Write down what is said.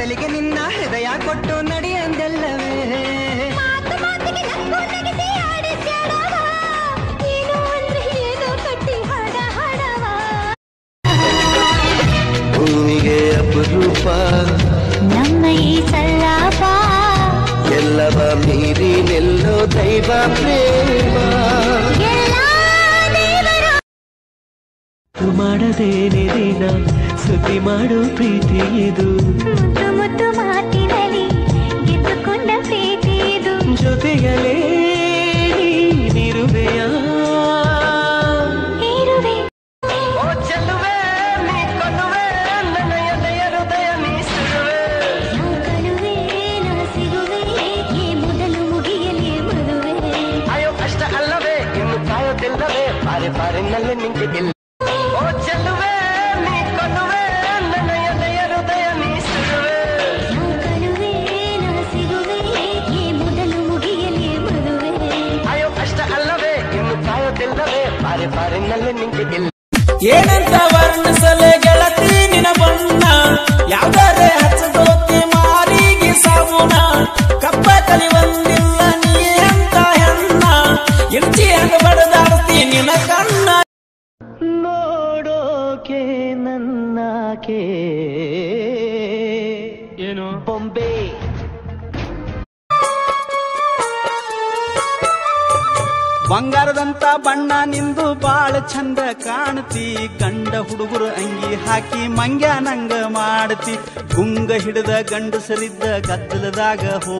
ಬಯಲಿಗೆ ನಿನ್ನ ಹೃದಯ ಕೊಟ್ಟು ನಡೆಯಂದೆಲ್ಲವೇ ಮಾತು ಮಾತಿಗೆ ನಕ್ಕು ನಗಿಸಿ ಆಡಿಸ್ಯಾಡವ ಏನು ಅಂದ್ರೆ ಏನೋ ಕಟ್ಟಿ ಹಾಡ ಹಾಡವ ಭೂಮಿಗೆ ಅಪರೂಪ ನಮ್ಮ ಈ ಸಲ್ಲಾಪ ಎಲ್ಲವ ಮೀರಿ ನಿಲ್ಲೋ ದೈವ ಪ್ರೇಮ ಎಲ್ಲ ದೇವರ ಮಾಡದೇನೆ ದಿನ ಸುದ್ದಿ ಮಾಡೋ ಪ್ರೀತಿ ಇದು ಮುದ್ದು ಮುದ್ದು ಮಾತಿನಲ್ಲಿ ಗೆದ್ದುಕೊಂಡ ಪ್ರೀತಿ ಇದು ಜೊತೆಯಲೇ ನೀನಿರುವೆಯ ಇರುವೆ ಓ ಚೆಲುವೆ ನೀ ಕೊಲ್ಲುವೆ ನನ್ನ ಎದೆಯ ಹೃದಯ ನೀ ಸುಡುವೆ ನಾ ಕಳುವೆ ನಾ ಸಿಗುವೆ ಈ ಮೊದಲು ಮುಗಿಯಲಿ ಮದುವೆ ಅಯ್ಯೋ ಕಷ್ಟ ಅಲ್ಲವೇ ಇನ್ನು ಕಾಯೋದಿಲ್ಲವೇ ಬಾರೆ ಬಾರಿನಲ್ಲಿ ನಿಂಗೆ ಇಲ್ಲ ಓ ಚೆಲುವೆ ನೀ ಕೊಲ್ಲುವೆ ನನ್ನ ಎದೆಯ ಹೃದಯ ನೀ ಸುಡುವೆ ನಾ ಕಳುವೆ ನಾ ಸಿಗುವೆ ಈ ಮೊದಲು ಮುಗಿಯಲಿ ಮದುವೆ ಅಯ್ಯೋ ಕಷ್ಟ ಅಲ್ಲವೇ ಇನ್ನು ಕಾಯೋದಿಲ್ಲವೇ ಬಾರೆ ಬಾರಿನಲ್ಲಿ ನಿಂಗೆ ಇಲ್ಲ ಏನಂತ ವರ್ಣಿಸಲೆ ಗೆಳತಿ ನಿನ ಬಣ್ಣ ಯಾವ್ದಾರೆ ಹಚ್ಚದೋತಿ ಮಾರಿಗೆ ಸಾಬೂನ ಕಪ್ಪ ಕಲಿ ಒಂದಿಲ್ಲ ನೀ ಅಂತ ಹೆಣ್ಣ ಇರ್ಚಿ ಹಂಗ ಬಡದಾಡ್ತಿ ನಿನ ಕಣ್ಣ ನೋಡೋಕೆ ನನ್ನಾಕೆ ಏನು ಬೊಂಬೆ ಬಂಗಾರದಂತ ಬಣ್ಣ ನಿಂದು ಬಾಳ ಚಂದ ಕಾಣ್ತಿ ಗಂಡ ಹುಡುಗರು ಅಂಗಿ ಹಾಕಿ ಮಂಗ್ಯ ನಂಗ ಮಾಡ್ತಿ ಗುಂಗ ಹಿಡಿದ ಗಂಡಸರಿದ್ದ ಗದ್ದಲದಾಗ ಹೋ